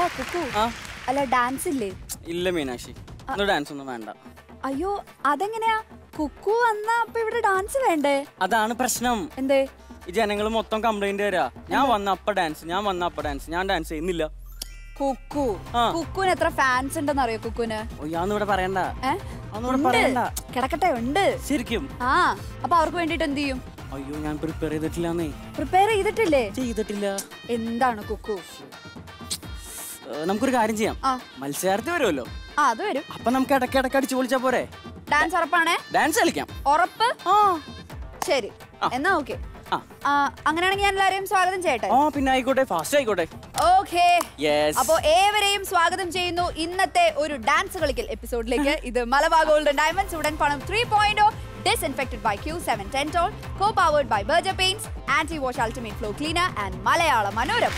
കുക്കു ആ അല്ല ഡാൻസ് ഇല്ലേ ഇല്ല മീനാക്ഷി ഇന്ന് ഡാൻസ് ഒന്നും വേണ്ട അയ്യോ അതെങ്ങനെയാ കുക്കു വന്നാ അപ്പൊ ഇവിടെ ഡാൻസ് വേണ്ടേ അതാണ് പ്രശ്നം എന്തേ ഈ ജനങ്ങൾ മൊത്തം കംപ്ലൈന്റ് തരാ ഞാൻ വന്ന അപ്പ ഡാൻസ് ഞാൻ വന്ന അപ്പ ഡാൻസ് ഞാൻ ഡാൻസ് ചെയ്യുന്നില്ല കുക്കു ആ. കുക്കുന് എത്ര ഫാൻസ് ഉണ്ടെന്ന് അറിയോ കുക്കുന് ഓ ഞാന്ന് ഇവിടെ പറയണ്ട ഏ? അതൊന്നും ഇവിടെ ഉണ്ട്. പറയണ്ട കിടക്കട്ടെ ഉണ്ട് ശരിക്കും ആ അപ്പൊ അവർക്ക് വേണ്ടിട്ട് എന്ത് ചെയ്യും അയ്യോ ഞാൻ പ്രിപ്പയർ ചെയ്തിട്ടില്ലാന്നേ പ്രിപ്പയർ ചെയ്തിട്ടില്ലേ ചെയ്തിട്ടില്ല എന്താണ് കുക്കു ഏ, നമുക്കൊരു കാര്യം ചെയ്യാം ആ മത്സരാർത്ഥി വരുമല്ലോ ആ അത് വരും അപ്പൊ നമുക്ക് ഇടയ്ക്ക് ഇടയ്ക്ക് അടിച്ചു പൊളിച്ചാ പോരെ ഡാൻസ് ഉറപ്പാണേ ഡാൻസ് കളിക്കാം ഉറപ്പ് ആ ശരി ആ. എന്നാ ഓക്കെ ആ അങ്ങനെയാണെങ്കിൽ ഞാൻ എല്ലാരെയും സ്വാഗതം ചെയ്യട്ടെ ആ പിന്നെ ആയിക്കോട്ടെ ഫാസ്റ്റ് ആയിക്കോട്ടെ ഓക്കേ യെസ് അപ്പോ ഏവരെയും സ്വാഗതം ചെയ്യുന്നു ഇന്നത്തെ ഒരു ഡാൻസ് കളിക്കൽ എപ്പിസോഡിലേക്ക് ഇത് മലബാർ ഗോൾഡൻ ഡയമണ്ട്സ് ഉടൻ പണം three point disinfected by Q7 Tentol, co-powered by Berger Paints, anti-wash ultimate flow cleaner and Malayala Manoram.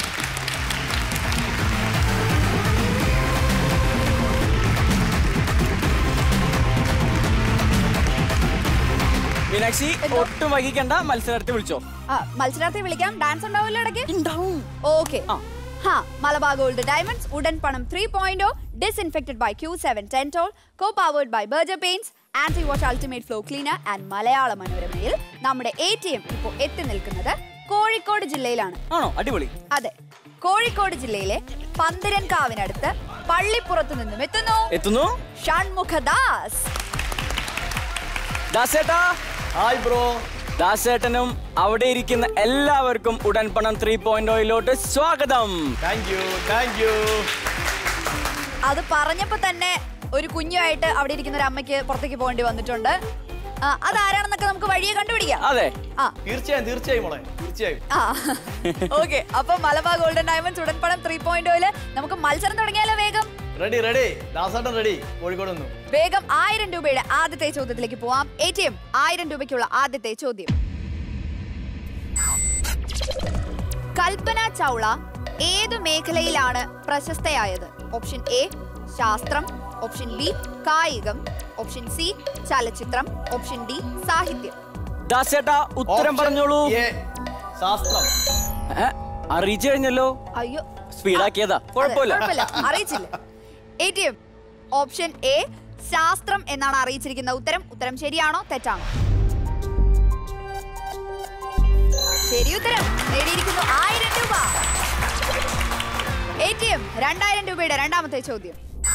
Meenakshi ഒട്ടും വൈകിക്കണ്ട മത്സരാർത്ഥി വിളിച്ചോ ആ, മത്സരാർത്ഥി വിളിക്കാം ഡാൻസ് ഉണ്ടാവില്ല ഇടയ്ക്ക് ഉണ്ടാവും ഓക്കെ ആ. ഹാ മലബാർ ഗോൾഡ് ഡയമണ്ട്സ് ഉടൻ പണം three point disinfected by Q seven ten toll co powered by Berger Paints anti wash ultimate flow cleaner and Malayala മനോരമയിൽ നമ്മുടെ എ ടി എം ഇപ്പോൾ എത്തി നിൽക്കുന്നത് കോഴിക്കോട് ജില്ലയിലാണ് ആണോ അടിപൊളി അതെ കോഴിക്കോട് ജില്ലയിലെ പന്തിരൻകാവിനടുത്ത് പള്ളിപ്പുറത്തു നിന്നും എത്തുന്നു എത്തുന്നു ഷൺമുഖദാസ് ദാസേട്ടാ ഹായ് ബ്രോ ദാസേട്ടനും അവിടെ ഇരിക്കുന്ന എല്ലാവർക്കും ഉടൻ പണം ത്രീ പോയിന്റ് ഓയിലോട്ട് സ്വാഗതം താങ്ക് യു താങ്ക് യു അത് പറഞ്ഞപ്പോ തന്നെ ഒരു കുഞ്ഞുമായിട്ട് അവിടെ ഇരിക്കുന്ന ഒരു അമ്മയ്ക്ക് പുറത്തേക്ക് പോകേണ്ടി വന്നിട്ടുണ്ട് ആ, അതാരാണെന്നൊക്കെ നമുക്ക് വഴിയെ കണ്ടുപിടിക്കാം അതെ ആ തീർച്ചയായും തീർച്ചയായും മോളെ തീർച്ചയായും ആ ഓക്കെ അപ്പൊ മലബാർ ഗോൾഡൻ ഡയമണ്ട്സ് ഉടൻ പണം ത്രീ പോയിന്റ് ഓയില് നമുക്ക് മത്സരം തുടങ്ങിയാലോ വേഗം ready ready Dasettan ready Kozhikode നിന്നു വേഗം ആയിരം രൂപയുടെ ആദ്യത്തെ ചോദ്യത്തിലേക്ക് പോവാം എ ടി എം ആയിരം രൂപയ്ക്കുള്ള ആദ്യത്തെ ചോദ്യം കൽപ്പന ചൗള ഏതു മേഖലയിലാണ് പ്രശസ്തയായത് ഓപ്ഷൻ എ ശാസ്ത്രം ഓപ്ഷൻ ബി കായികം ഓപ്ഷൻ സി ചലച്ചിത്രം ഓപ്ഷൻ ഡി സാഹിത്യം ദാസേട്ടാ ഉത്തരം Option പറഞ്ഞോളൂ A, ശാസ്ത്രം ഏ, അറിയിച്ചു കഴിഞ്ഞല്ലോ അയ്യോ സ്പീഡാക്കിയതാ അതെ, കുഴപ്പമില്ല കുഴപ്പമില്ല അറിയിച്ചില്ല A T M option A ശാസ്ത്രം എന്നാണ് അറിയിച്ചിരിക്കുന്ന ഉത്തരം ഉത്തരം ശരിയാണോ തെറ്റാണോ ശരി ഉത്തരം നേടിയിരിക്കുന്നു ആയിരം രൂപ എ ടി എം രണ്ടായിരം രൂപയുടെ രണ്ടാമത്തെ ചോദ്യം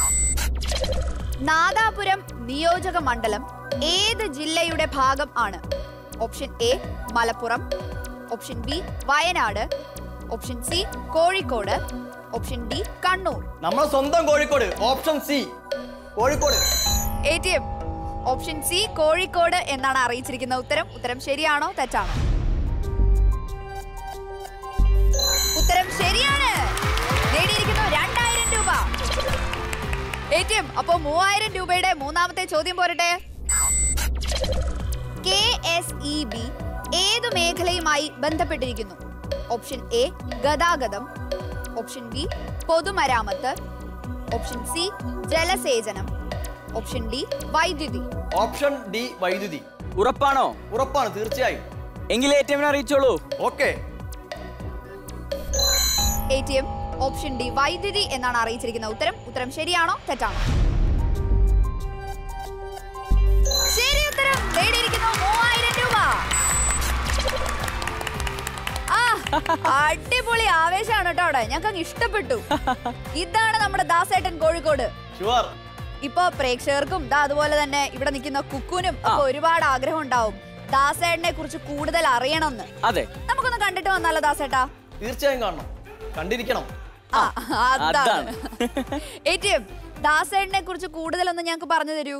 നാദാപുരം നിയോജക മണ്ഡലം ഏത് ജില്ലയുടെ ഭാഗം ആണ് option A Malappuram option B Wayanad option C Kozhikode option D Kannur നമ്മളെ സ്വന്തം Kozhikode option C Kozhikode A T M option C Kozhikode എന്നാണ് അറിയിച്ചിരിക്കുന്ന ഉത്തരം ഉത്തരം ശരിയാണോ തെറ്റാണോ ഉത്തരം ശരിയാണ് നേടിയിരിക്കുന്നു രണ്ടായിരം രൂപ എ ടി എം അപ്പോ മൂവായിരം രൂപയുടെ മൂന്നാമത്തെ ചോദ്യം പോരട്ടെ കെ എസ് ഇ ബി ഏതു മേഖലയുമായി ബന്ധപ്പെട്ടിരിക്കുന്നു ഓപ്ഷൻ എ ഗതാഗതം ഓപ്ഷൻ ബി പൊതുമരാമത്ത് ഓപ്ഷൻ സി ജലസേചനം ഓപ്ഷൻ ഡി വൈദ്യുതി ഓപ്ഷൻ ഡി വൈദ്യുതി ഉറപ്പാണോ ഉറപ്പാണ് തീർച്ചയായും എങ്കിൽ എ ടി എമ്മിനെ അറിയിച്ചോളൂ okay A T M option D വൈദ്യുതി എന്നാണ് അറിയിച്ചിരിക്കുന്ന ഉത്തരം ഉത്തരം ശരിയാണോ തെറ്റാണോ ശരി ഉത്തരം നേടിയിരിക്കുന്നു മൂവായിരം രൂപ ആ അടിപൊളി ആവേശമാണ് കേട്ടോ അവിടെ ഞങ്ങൾക്ക് അങ്ങ് ഇഷ്ടപ്പെട്ടു ഇതാണ് നമ്മുടെ ദാസേട്ടൻ കോഴിക്കോട് ഷുവർ ഇപ്പൊ പ്രേക്ഷകർക്കും ദാ അതുപോലെ തന്നെ ഇവിടെ നിൽക്കുന്ന കുക്കുനും ഒക്കെ ഒരുപാട് ആഗ്രഹം ഉണ്ടാവും ദാസേട്ടനെ കുറിച്ച് കൂടുതൽ അറിയണമെന്ന് അതെ നമുക്കൊന്ന് കണ്ടിട്ട് വന്നാലോ ദാസേട്ടാ തീർച്ചയായും കാണണം കണ്ടിരിക്കണം ആ, അതാണ് അതാണ്. എ ടി എം ദാസേട്ടനെ കുറിച്ച് കൂടുതലൊന്ന് ഞങ്ങൾക്ക് പറഞ്ഞു തരൂ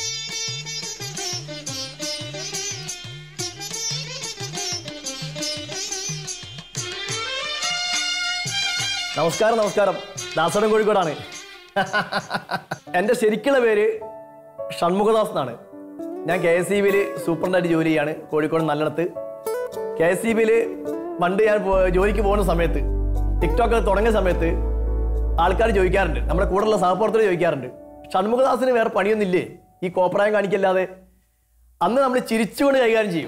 നമസ്കാരം നമസ്കാരം ദാസോടൻ കോഴിക്കോടാണ് എൻ്റെ ശരിക്കുള്ള പേര് ഷൺമുഖദാസ് എന്നാണ് ഞാൻ കെ എസ് ഇ ബിയിൽ സൂപ്രണ്ടായിട്ട് ജോലി ചെയ്യാണ് കോഴിക്കോട് നല്ലടത്ത് കെ എസ് ഇ ബിയിൽ പണ്ട് ഞാൻ പോ- ജോലിക്ക് പോകുന്ന സമയത്ത് ടിക്ടോക്ക് തുടങ്ങിയ സമയത്ത് ആൾക്കാർ ചോദിക്കാറുണ്ട് നമ്മുടെ കൂടെയുള്ള സഹപ്രവർത്തകർ ചോദിക്കാറുണ്ട് ഷൺമുഖദാസിന് വേറെ പണിയൊന്നുമില്ലേ ഈ കോപ്രായം കാണിക്കല്ലാതെ അന്ന് നമ്മൾ ചിരിച്ചുകൊണ്ട് കൈകാര്യം ചെയ്യും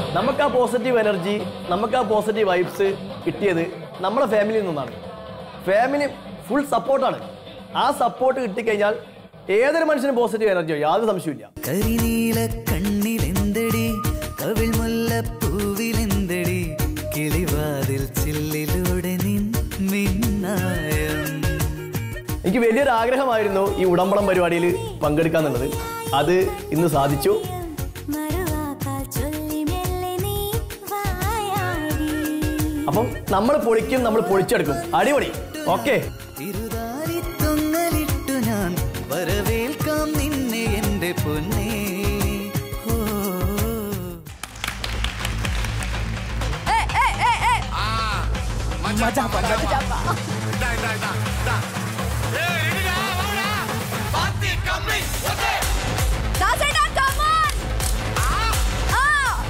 നമുക്ക് ആ പോസിറ്റീവ് എനർജി നമുക്ക് ആ പോസിറ്റീവ് വൈബ്സ് കിട്ടിയത് നമ്മളെ ഫാമിലിയിൽ നിന്നാണ് ഫാമിലി ഫുൾ സപ്പോർട്ടാണ് ആ സപ്പോർട്ട് കിട്ടിക്കഴിഞ്ഞാൽ ഏതൊരു മനുഷ്യനും പോസിറ്റീവ് എനർജിയോ യാതൊരു സംശയമില്ല കരിനീല കണ്ണിലെന്തടി കവിൾ മുല്ലപ്പൂവിലെന്തടി കിളിവാതിൽ ചില്ലിലൂടെ നിൻ മിന്നായം എനിക്ക് വലിയൊരു ആഗ്രഹമായിരുന്നു ഈ ഉടമ്പളം പരിപാടിയിൽ പങ്കെടുക്കാന്നുള്ളത് അത് ഇന്ന് സാധിച്ചു മറുവാക്കാൽ ചൊല്ലി മെല്ലെ നീ വായാടി അപ്പം നമ്മൾ പൊളിക്കും നമ്മൾ പൊളിച്ചെടുക്കും അടിപൊളി ഓക്കെ തിരുതാലി തൊങ്ങലിട്ടു ഞാൻ വരവേൽക്കാം നിന്നെ എന്റെ പൊന്നേ ഓ ഏയ്, ഏയ്, ഏയ്, ഏയ്. ദാസേട്ടാ, come on. ആ.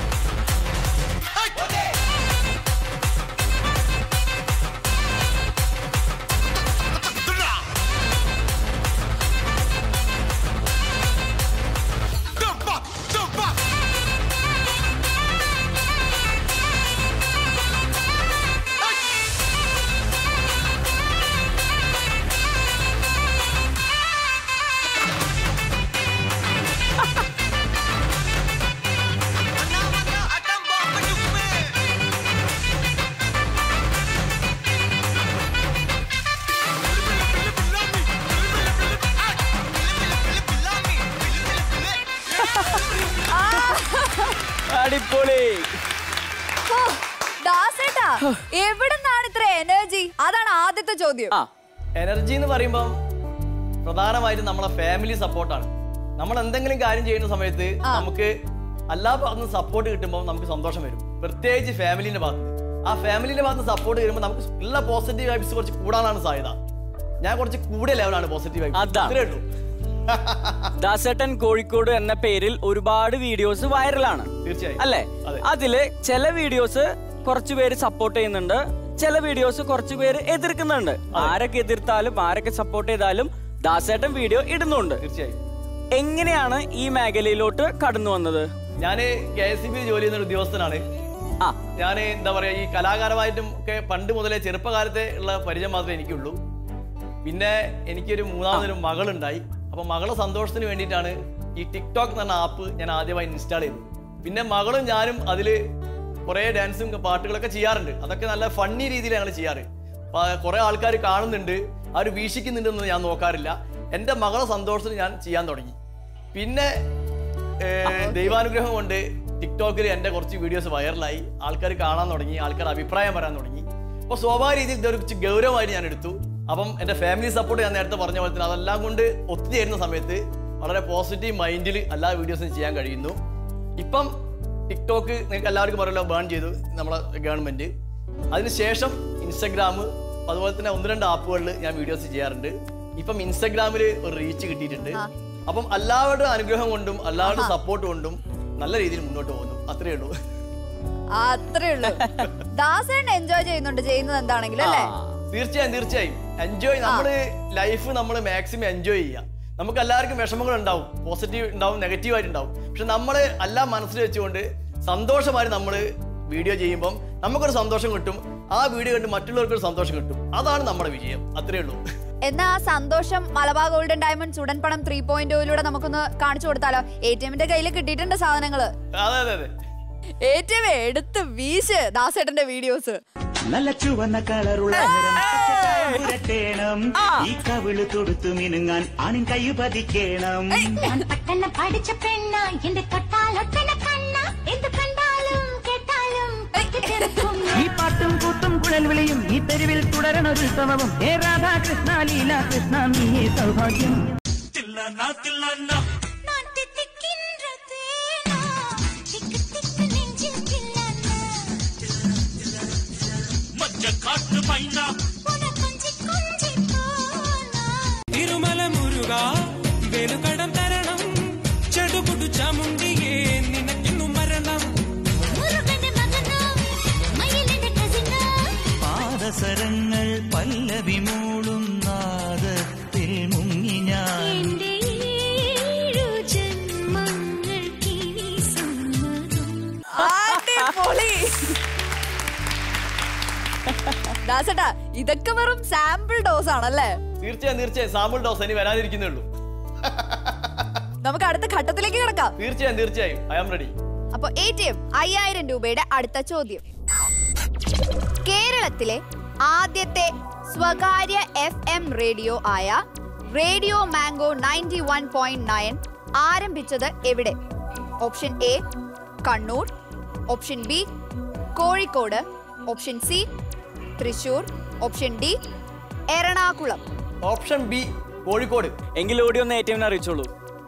അടിപൊളി ഓ, ദാസേട്ടാ എവിടുന്നാണ് ഇത്ര എനർജി അതാണ് ആദ്യത്തെ ചോദ്യം ആ എനർജി എന്ന് പറയുമ്പോൾ പ്രധാനമായിട്ടും നമ്മളെ ഫാമിലി സപ്പോർട്ടാണ് നമ്മൾ എന്തെങ്കിലും കാര്യം ചെയ്യുന്ന സമയത്ത് നമുക്ക് എല്ലാ ഭാഗത്തും സപ്പോർട്ട് കിട്ടുമ്പോൾ നമുക്ക് സന്തോഷം വരും പ്രത്യേകിച്ച് ഫാമിലിന്റെ ഭാഗത്ത് ആ ഫാമിലിന്റെ ഭാഗത്ത് സപ്പോർട്ട് വരുമ്പോൾ നമുക്ക് എല്ലാ പോസിറ്റീവ് വൈബ്സ് കുറച്ച് കൂടാനാണ് സാധ്യത ഞാൻ കുറച്ച് കൂടിയ ലെവലാണ് പോസിറ്റീവ് വൈബ്സ് അതാണ്. അത്രേ ഉള്ളൂ ദാസേട്ടൻ കോഴിക്കോട് എന്ന പേരിൽ ഒരുപാട് വീഡിയോസ് വൈറലാണ് തീർച്ചയായും അല്ലേ അതെ. അതില് ചില വീഡിയോസ് കുറച്ചു പേര് സപ്പോർട്ട് ചെയ്യുന്നുണ്ട് ചില വീഡിയോസ് കുറച്ചു പേര് എതിർക്കുന്നുണ്ട് ആരൊക്കെ എതിർത്താലും ആരൊക്കെ സപ്പോർട്ട് ചെയ്താലും ദാസേട്ടൻ വീഡിയോ ഇടുന്നുണ്ട് തീർച്ചയായും എങ്ങനെയാണ് ഈ മേഖലയിലോട്ട് കടന്നു വന്നത് ഞാൻ കെ എസ് സി ബി ജോലി ചെയ്യുന്ന ഒരു ഉദ്യോഗസ്ഥനാണ് ആ ഞാൻ എന്താ പറയാ ഈ കലാകാരമായിട്ടും ഒക്കെ പണ്ട് മുതലേ ചെറുപ്പകാലത്തെ ഉള്ള പരിചയം മാത്രമേ എനിക്കുള്ളൂ പിന്നെ എനിക്കൊരു മൂന്നാമതൊരു മകളുണ്ടായി അപ്പൊ മകളെ സന്തോഷത്തിന് വേണ്ടിയിട്ടാണ് ഈ ടിക്ടോക്ക് എന്ന ആപ്പ് ഞാൻ ആദ്യമായി ഇൻസ്റ്റാൾ ചെയ്തത് പിന്നെ മകളും ഞാനും അതിൽ കുറേ ഡാൻസും പാട്ടുകളൊക്കെ ചെയ്യാറുണ്ട് അതൊക്കെ നല്ല ഫണ്ണി രീതിയിൽ ഞങ്ങൾ ചെയ്യാറ് അപ്പൊ കുറെ ആൾക്കാർ കാണുന്നുണ്ട് അവർ വീക്ഷിക്കുന്നുണ്ടെന്ന് ഞാൻ നോക്കാറില്ല എൻ്റെ മകളെ സന്തോഷത്തിന് ഞാൻ ചെയ്യാൻ തുടങ്ങി പിന്നെ ഏഹ്, ദൈവാനുഗ്രഹം കൊണ്ട് ടിക്ടോക്കിൽ എൻ്റെ കുറച്ച് വീഡിയോസ് വൈറലായി ആൾക്കാർ കാണാൻ തുടങ്ങി ആൾക്കാർ അഭിപ്രായം പറയാൻ തുടങ്ങി അപ്പോൾ സ്വാഭാവിക രീതിയിൽ ഇതൊരു ഇച്ചിരി ഗൗരവമായിട്ട് ഞാൻ എടുത്തു അപ്പം എൻ്റെ ഫാമിലി സപ്പോർട്ട് ഞാൻ നേരത്തെ പറഞ്ഞ പോലെ തന്നെ അതെല്ലാം കൊണ്ട് ഒത്തുചേരുന്ന സമയത്ത് വളരെ പോസിറ്റീവ് മൈൻഡിൽ എല്ലാ വീഡിയോസും ചെയ്യാൻ കഴിയുന്നു ഇപ്പം ടിക്ടോക്ക് നിങ്ങൾക്ക് എല്ലാവർക്കും അറിയാലോ ബാൻ ചെയ്തു നമ്മളെ ഗവൺമെന്റ് അതിനുശേഷം ഇൻസ്റ്റഗ്രാം അതുപോലെ തന്നെ ഒന്ന് രണ്ട് ആപ്പുകളിൽ ഞാൻ വീഡിയോസ് ചെയ്യാറുണ്ട് ഇപ്പം ഇൻസ്റ്റഗ്രാമിൽ ഒരു റീച്ച് കിട്ടിയിട്ടുണ്ട് അപ്പം എല്ലാവരുടെ അനുഗ്രഹം കൊണ്ടും എല്ലാവരുടെ സപ്പോർട്ട് കൊണ്ടും നല്ല രീതിയിൽ മുന്നോട്ട് പോകുന്നു അത്രേ ഉള്ളൂ അത്രേ ഉള്ളൂ ദാസേട്ടൻ എൻജോയ് ചെയ്യുന്നുണ്ട് ചെയ്യുന്നത് എന്താണെങ്കിലും അല്ലേ തീർച്ചയായും തീർച്ചയായും എൻജോയ് നമ്മള് ലൈഫ് നമ്മൾ മാക്സിമം എൻജോയ് ചെയ്യുക നമുക്ക് എല്ലാവർക്കും വിഷമങ്ങൾ ഉണ്ടാവും പോസിറ്റീവ് ഉണ്ടാവും നെഗറ്റീവ് ആയിട്ട് ഉണ്ടാവും പക്ഷെ നമ്മൾ എല്ലാം മനസ്സിൽ വെച്ചുകൊണ്ട് സന്തോഷമായി നമ്മൾ വീഡിയോ ചെയ്യുമ്പം നമുക്കൊരു സന്തോഷം കിട്ടും ആ വീഡിയോ കണ്ട് മറ്റുള്ളവർക്കൊരു സന്തോഷം കിട്ടും അതാണ് നമ്മുടെ വിജയം അത്രേ ഉള്ളൂ എന്നാ ആ സന്തോഷം മലബാർ ഗോൾഡൻ ഡയമണ്ട്സ് ഉടൻ പണം ത്രീ പോയിന്റ് ഓയിലൂടെ നമുക്കൊന്ന് കാണിച്ചു കൊടുത്താലോ എ ടി എമ്മിന്റെ കയ്യിൽ കിട്ടിയിട്ടുണ്ട് സാധനങ്ങള് അതെ അതെ അതെ എ ടി എം എടുത്ത് വീശ് ദാസേട്ടന്റെ വീഡിയോസ് നല്ല ചുവന്ന കളറുള്ള നിറം പച്ചച്ചായം പുരട്ടേണം ഈ കവിള് തൊടുത്തു മിനുങ്ങാൻ ആണിൻ കൈ പതിക്കേണം ഞാൻ പട്ടണ പഠിച്ച പെണ്ണ എന്റെ തൊട്ടാലൊട്ടന കണ്ണ എന്ത് കണ്ടാലും കേട്ടാലും തെറ്റിദ്ധരിക്കും ഈ പാട്ടും കൂത്തും കുഴൽ വിളിയും ഈ തെരുവിൽ തുടരണൊരു ഉത്സവവും ഹേ രാധാകൃഷ്ണ ലീല കൃഷ്ണ നീ സൗഭാഗ്യം நான் தித்திக்கின்ற தேனா திக்கு திக்கு நெஞ்சில் கிள்ளனா உன கொஞ்சி கொஞ்சி போனா തിരുമല മുരുക വെലുകടം തരണം ചെടുപുടു ചമുണ്ടിയേ നിനക്കിന്നു മരണം മുരുകന്റെ മകനോ മയിലിന്റെ കസിനോ പാദസരങ്ങൾ പല്ലവി മൂളും നാദത്തിൽ മുങ്ങി ഞാൻ എന്റെ ദാസേട്ടാ ഇതൊക്കെ വെറും സാമ്പിൾ ഡോസ് ആണല്ലേ തീർച്ചയായും തീർച്ചയായും സാമ്പിൾ ഡോസ് ഇനി വരാനിരിക്കുന്നേ ഉള്ളൂ നമുക്ക് അടുത്ത ഘട്ടത്തിലേക്ക് കിടക്കാം തീർച്ചയായും തീർച്ചയായും ഐ ആം റെഡി അപ്പൊ എ ടി എം അയ്യായിരം രൂപയുടെ അടുത്ത ചോദ്യം കേരളത്തിലെ ആദ്യത്തെ സ്വകാര്യ എഫ് എം റേഡിയോ ആയ radio Mango ninety one point nine ആരംഭിച്ചത് എവിടെ option A Kannur option B Kozhikode option C Thrissur option D Ernakulam option B Kozhikode എങ്കിൽ ഓടി ഒന്ന് എ ടി എമ്മിനെ അറിയിച്ചോളൂ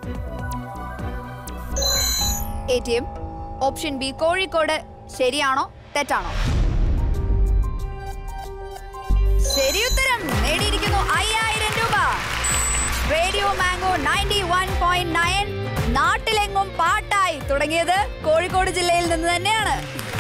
A T M option B Kozhikode ശരിയാണോ തെറ്റാണോ ശരി ഉത്തരം നേടിയിരിക്കുന്നു അയ്യായിരം രൂപ radio Mango ninety one point nine നാട്ടിലെങ്ങും പാട്ടായി തുടങ്ങിയത് കോഴിക്കോട് ജില്ലയിൽ നിന്ന് തന്നെയാണ്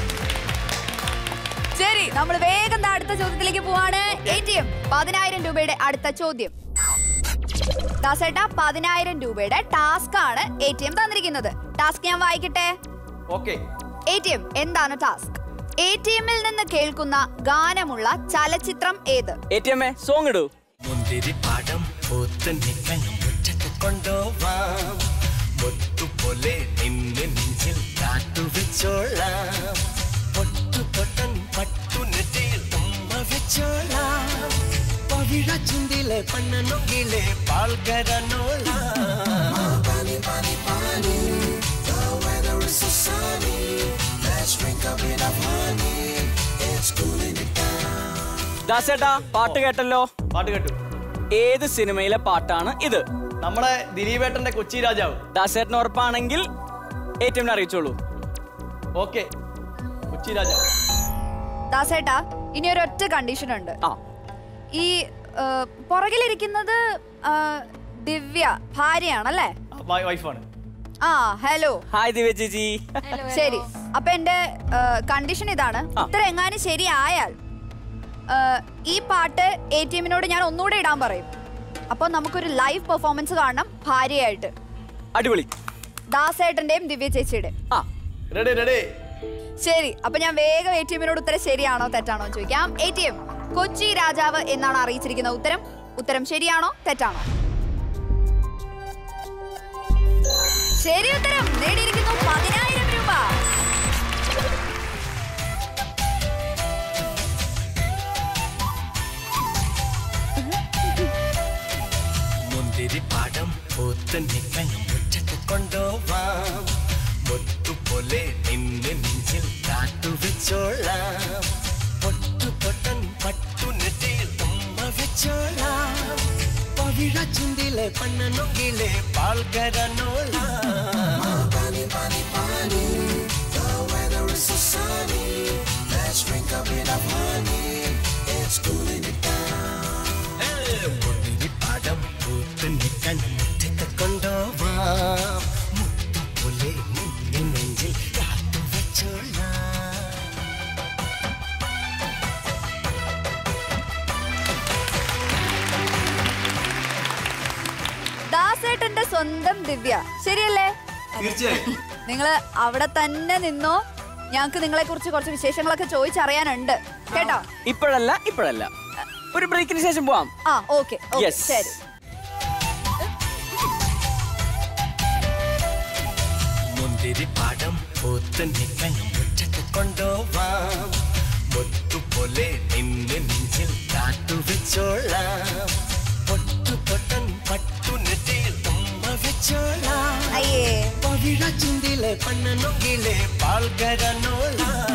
ശരി നമ്മൾ വേഗം ദാ അടുത്ത ചോദ്യത്തിലേക്ക് പോവാണ് എ ടി എം പതിനായിരം രൂപയുടെ അടുത്ത ചോദ്യം ദാസേട്ട പതിനായിരം രൂപയുടെ ടാസ്ക് ആണ് എ ടി എം തന്നിരിക്കുന്നത് ടാസ്ക് ഞാൻ വായിക്കട്ടെ ഓക്കെ എ ടി എം എന്താണ് ടാസ്ക് എ ടി എമ്മിൽ നിന്ന് കേൾക്കുന്ന ഗാനമുള്ള ചലച്ചിത്രം ഏത് എ ടി എമ്മേ സോങ് ഇടൂ മുന്തിരി പാടം പൂത്ത് നിൽക്കണം മുറ്റത്ത് കൊണ്ടുപോവാം മുത്തുപോലെ നിന്നെ നെഞ്ചിൽ കാത്തു വെച്ചോളാം പൊട്ടു പൊട്ടൻ പട്ടു നെറ്റിയിൽ ഉമ്മ വെച്ചോളാം പവിഴ ചുണ്ടിലെ പണ്ണനൊങ്കിലെ പാൽക്കരനോളാം ദാസേട്ടാ പാട്ട് കേട്ടല്ലോ പാട്ട് കേട്ടു ഏത് സിനിമയിലെ പാട്ടാണ് ഇത് നമ്മളെ ദിലീപേട്ടന്റെ കൊച്ചി രാജാവ് ദാസേട്ടന് ഉറപ്പാണെങ്കിൽ എ ടി എമ്മിനെ അറിയിച്ചോളൂ ഓക്കെ കൊച്ചി രാജാവ് ദാസേട്ടാ ഇനി ഒരൊറ്റ കണ്ടീഷൻ ഉണ്ട് ആ ഈ ആ, പുറകിലിരിക്കുന്നത് ആ, ദിവ്യ ഭാര്യയാണല്ലേ വൈഫാണ് ആ ഹലോ ഹായ് ദിവ്യ ചേച്ചി ശരി അപ്പൊ എന്റെ കണ്ടീഷൻ ഇതാണ് ആ. ഉത്തരം എങ്ങാനും ശരിയായാൽ ആ, ഈ പാട്ട് എ ടി എമ്മിനോട് ഞാൻ ഒന്നുകൂടെ ഇടാൻ പറയും അപ്പൊ നമുക്കൊരു ലൈവ് പെർഫോമൻസ് കാണണം ഭാര്യയായിട്ട് അടിപൊളി ദാസേട്ടന്റെയും ദിവ്യ ചേച്ചിയുടെ ആ റെഡി റെഡി ശരി അപ്പൊ ഞാൻ വേഗം എ ടി എമ്മിനോട് ഉത്തരം ശരിയാണോ തെറ്റാണോ എന്ന് ചോദിക്കാം എ ടി എം കൊച്ചി രാജാവ് എന്നാണ് അറിയിച്ചിരിക്കുന്ന ഉത്തരം ഉത്തരം ശരിയാണോ തെറ്റാണോ ശരി ഉത്തരം നേടിയിരിക്കുന്നു പതിനായിരം രൂപ മുന്തിരി പാടം പൂത്ത് നിൽക്കണം മുറ്റത്ത് കൊണ്ടുപോവാം മുത്തുപോലെ നിന്നെ നെഞ്ചിൽ കാത്തു വെച്ചോളാം പൊട്ടു പൊട്ടൻ പട്ടു നെറ്റിയിൽ ഉമ്മ വെച്ചോളാം പവിഴ ചുണ്ടിലെ പണ്ണനൊങ്കിലെ പാൽക്കരനോളാം മുന്തിരി പാടം പൂത്ത് നിൽക്കണം മുറ്റത്ത് കൊണ്ടുപോവാം മുത്തുപോലെ നിന്നെ നെഞ്ചിൽ കാത്തു വെച്ചോളാം ദാസേട്ടന്റെ സ്വന്തം ദിവ്യ ശരിയല്ലേ തീർച്ചയായും നിങ്ങള് അവിടെ തന്നെ നിന്നോ ഞങ്ങക്ക് നിങ്ങളെ കുറിച്ച് കുറച്ച് വിശേഷങ്ങളൊക്കെ ചോദിച്ചറിയാനുണ്ട് കേട്ടോ ഇപ്പോഴല്ല ഇപ്പോഴല്ല ഒരു ബ്രേക്കിന് ശേഷം പോവാം ആ ഓക്കെ Yes. ശരി മുന്തിരി പാടം പൂത്ത് നിൽക്കണം മുറ്റത്ത് കൊണ്ടുപോവാം മുത്തുപോലെ നിന്നെ നെഞ്ചിൽ കാത്തു വെച്ചോളാം പൊട്ടു പൊട്ടൻ പട്ടു നെറ്റിയിൽ ഉമ്മ വെച്ചോളാം അയ്യേ പവിഴ ചുണ്ടിലെ പണ്ണനൊങ്കിലെ പാൽക്കരനോളാം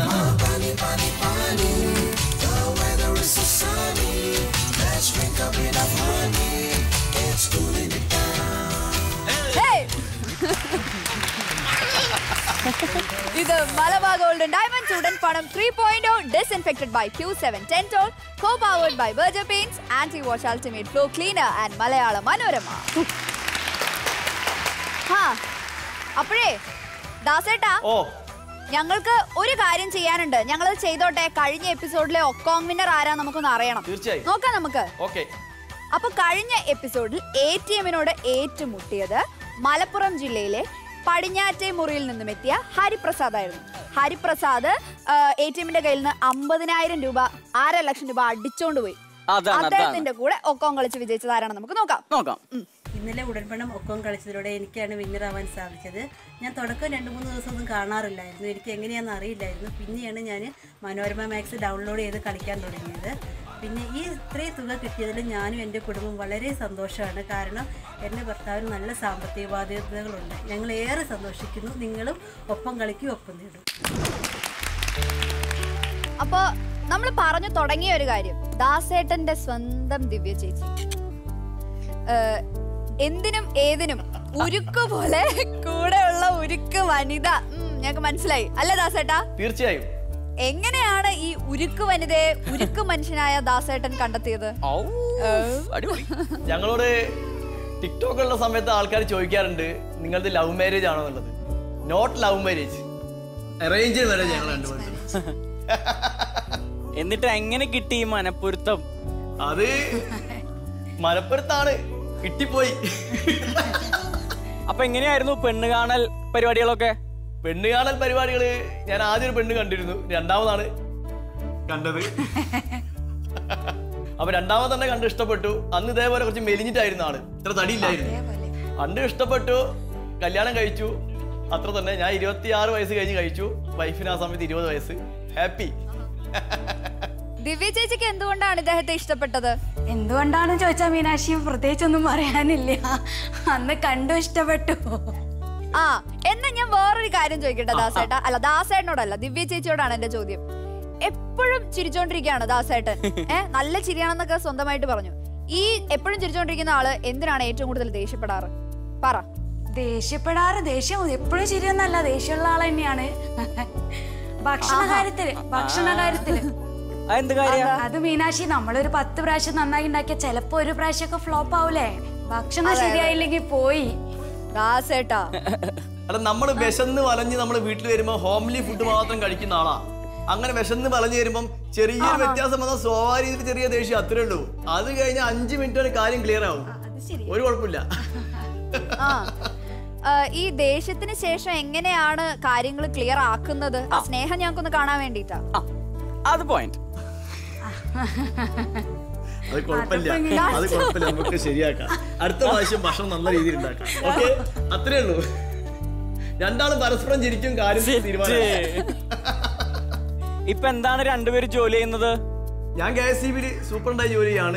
Hey! ഇത് മലബാർ ഗോൾഡൻ ഡയമണ്ട്സ് ഉടൻ പണം three point disinfected by Q seven ten toll co powered by Berger Paints anti wash ultimate flow cleaner and Malayala Manorama ഹാ അപ്പോഴേ ദാസേട്ടാ ഓ ഞങ്ങൾക്ക് ഒരു കാര്യം ചെയ്യാനുണ്ട് ഞങ്ങൾ ചെയ്തോട്ടെ കഴിഞ്ഞ എപ്പിസോഡിലെ ഒക്കോങ് വിന്നർ ആരാ നമുക്കൊന്ന് അറിയണം തീർച്ചയായും. നോക്കാം നമുക്ക് ഓക്കെ അപ്പൊ കഴിഞ്ഞ എപ്പിസോഡിൽ എ ടി എമ്മിനോട് ഏറ്റുമുട്ടിയത് മലപ്പുറം ജില്ലയിലെ പടിഞ്ഞാറ്റേ മുറിയിൽ നിന്നും എത്തിയ ഹരിപ്രസാദ് ആയിരുന്നു ഹരിപ്രസാദ് എ ടി എമ്മിന്റെ കയ്യിൽ നിന്ന് അമ്പതിനായിരം രൂപ അര ലക്ഷം രൂപ അടിച്ചോണ്ട് പോയി അതാണ്, അതാണ്. അദ്ദേഹത്തിന്റെ കൂടെ ഒക്കം കളിച്ച് വിജയിച്ചത് ആരാണ് നമുക്ക് നോക്കാം നോക്കാം ഇന്നലെ ഉടൻപണം ഒക്കം കളിച്ചതിലൂടെ എനിക്കാണ് വിന്നറാവാൻ സാധിച്ചത് ഞാൻ തുടക്കം രണ്ട് മൂന്ന് ദിവസമൊന്നും കാണാറില്ലായിരുന്നു എനിക്ക് എങ്ങനെയാണെന്ന് അറിയില്ലായിരുന്നു പിന്നെയാണ് ഞാൻ മനോരമ മാക്സ് ഡൗൺലോഡ് ചെയ്ത് കളിക്കാൻ തുടങ്ങിയത് പിന്നെ ഈ ഇത്രയും തുക കിട്ടിയതിൽ ഞാനും എൻ്റെ കുടുംബം വളരെ സന്തോഷമാണ് കാരണം എൻ്റെ ഭർത്താവിന് നല്ല സാമ്പത്തിക ബാധ്യതകളുണ്ട് ഞങ്ങൾ ഏറെ സന്തോഷിക്കുന്നു നിങ്ങളും ഒപ്പം കളിക്കും ഒപ്പം നേടും അപ്പൊ നമ്മൾ പറഞ്ഞു തുടങ്ങിയ ഒരു കാര്യം ദാസേട്ടന്റെ സ്വന്തം ദിവ്യ ചേച്ചി ഏഹ്, എന്തിനും ഏതിനും ഉരുക്ക് പോലെ കൂടെയുള്ള ഉരുക്ക് വനിത ഉം, ഞങ്ങൾക്ക് മനസ്സിലായി അല്ലേ ദാസേട്ടാ തീർച്ചയായും എങ്ങനെയാണ് ഈ ഉരുക്ക് വനിതയെ ഉരുക്ക് മനുഷ്യനായ ദാസേട്ടൻ കണ്ടെത്തിയത് അടിപൊളി ഞങ്ങളോട് ടിക്ടോക്ക് ഉള്ള സമയത്ത് ആൾക്കാർ ചോദിക്കാറുണ്ട് നിങ്ങളുടെ ലവ് മാരേജ് ആണോ എന്നുള്ളത് not love marriage arrange marriage ഞങ്ങൾ രണ്ടുപേരും എന്നിട്ട് എങ്ങനെ കിട്ടി ഈ മനപ്പൊരുത്തം അത് മലപ്പുറത്താണ് കിട്ടിപ്പോയി അപ്പൊ എങ്ങനെയായിരുന്നു പെണ്ണ് കാണൽ പരിപാടികളൊക്കെ പെണ്ണ് കാണൽ പരിപാടികള് ഞാൻ ആദ്യം ഒരു പെണ്ണ് കണ്ടിരുന്നു രണ്ടാമതാണ് കണ്ടത് അപ്പൊ രണ്ടാമത് തന്നെ കണ്ട് ഇഷ്ടപ്പെട്ടു അന്ന് ഇതേപോലെ കുറച്ച് മെലിഞ്ഞിട്ടായിരുന്നു ആള് ഇത്ര തടിയില്ലായിരുന്നു അന്ന് ഇഷ്ടപ്പെട്ടു കല്യാണം കഴിച്ചു അത്ര തന്നെ ഞാൻ ഇരുപത്തിയാറ് വയസ്സ് കഴിഞ്ഞ് കഴിച്ചു വൈഫിന് ആ സമയത്ത് ഇരുപത് വയസ്സ് ഹാപ്പി ദിവ്യ ചേച്ചിക്ക് എന്തുകൊണ്ടാണ് ഇദ്ദേഹത്തെ ഇഷ്ടപ്പെട്ടത് എന്തുകൊണ്ടാണെന്ന് ചോദിച്ചാൽ മീനാക്ഷി പ്രത്യേകിച്ചൊന്നും പറയാനില്ല അന്ന് കണ്ടു ഇഷ്ടപ്പെട്ടു ആ എന്നാ ഞാൻ വേറൊരു കാര്യം ചോദിക്കട്ടെ ദാസേട്ട അല്ല ദാസേട്ടനോടല്ല ദിവ്യ ചേച്ചിയോടാണ് എന്റെ ചോദ്യം എപ്പോഴും ചിരിച്ചോണ്ടിരിക്കുകയാണ് ദാസേട്ടൻ ഏ നല്ല ചിരിയാണെന്നൊക്കെ സ്വന്തമായിട്ട് പറഞ്ഞു ഈ എപ്പോഴും ചിരിച്ചോണ്ടിരിക്കുന്ന ആള് എന്തിനാണ് ഏറ്റവും കൂടുതൽ ദേഷ്യപ്പെടാറ് പറ ദേഷ്യപ്പെടാറ് ദേഷ്യം എപ്പോഴും ശരിയൊന്നല്ല ദേഷ്യമുള്ള ആൾ തന്നെയാണ് ഭക്ഷണ കാര്യത്തില് ഭക്ഷണ കാര്യത്തില് എന്ത് കാര്യം അത് മീനാക്ഷി നമ്മളൊരു പത്ത് പ്രാവശ്യം നന്നായി ഉണ്ടാക്കിയ ചിലപ്പോ ഒരു പ്രാവശ്യമൊക്കെ ഫ്ലോപ്പ് ആവൂലേ ഭക്ഷണം അതെ, അതെ. ശരിയായില്ലെങ്കിൽ പോയി ദാസേട്ടാ അല്ല നമ്മൾ വിശന്ന് വലഞ്ഞ് നമ്മൾ വീട്ടിൽ വരുമ്പോൾ ഹോംലി ഫുഡ് മാത്രം കഴിക്കുന്ന ആളാ അങ്ങനെ വിശന്ന് വലഞ്ഞ് വരുമ്പം ചെറിയൊരു വ്യത്യാസം വന്നാൽ സ്വാഭാവിക ചെറിയ ദേഷ്യം അത്രേ ഉള്ളൂ അത് കഴിഞ്ഞ അഞ്ച് മിനിറ്റ് കാര്യം ക്ലിയർ ആവും ഒരു കുഴപ്പമില്ല ആ ആ, ഈ ദേഷ്യത്തിന് ശേഷം എങ്ങനെയാണ് കാര്യങ്ങൾ ക്ലിയർ ആക്കുന്നത് ആ സ്നേഹം ഞങ്ങൾക്കൊന്ന് കാണാൻ വേണ്ടിട്ടാ അത് പോയിന്റ് അത് കുഴപ്പമില്ല അത് കുഴപ്പമില്ല നമുക്ക് ശരിയാക്കാം അടുത്ത പ്രാവശ്യം ഭക്ഷണം നല്ല രീതിയിൽ ഉണ്ടാക്കാം ഓക്കെ അത്രേ ഉള്ളൂ രണ്ടാളും പരസ്പരം ചിരിക്കും കാര്യം തീരുമാനം ഇപ്പൊ എന്താണ് രണ്ടുപേരും ജോലി ചെയ്യുന്നത് ഞാൻ കെ എസ് സി ബിയിൽ സൂപ്രണ്ടായി ജോലി ചെയ്യാണ്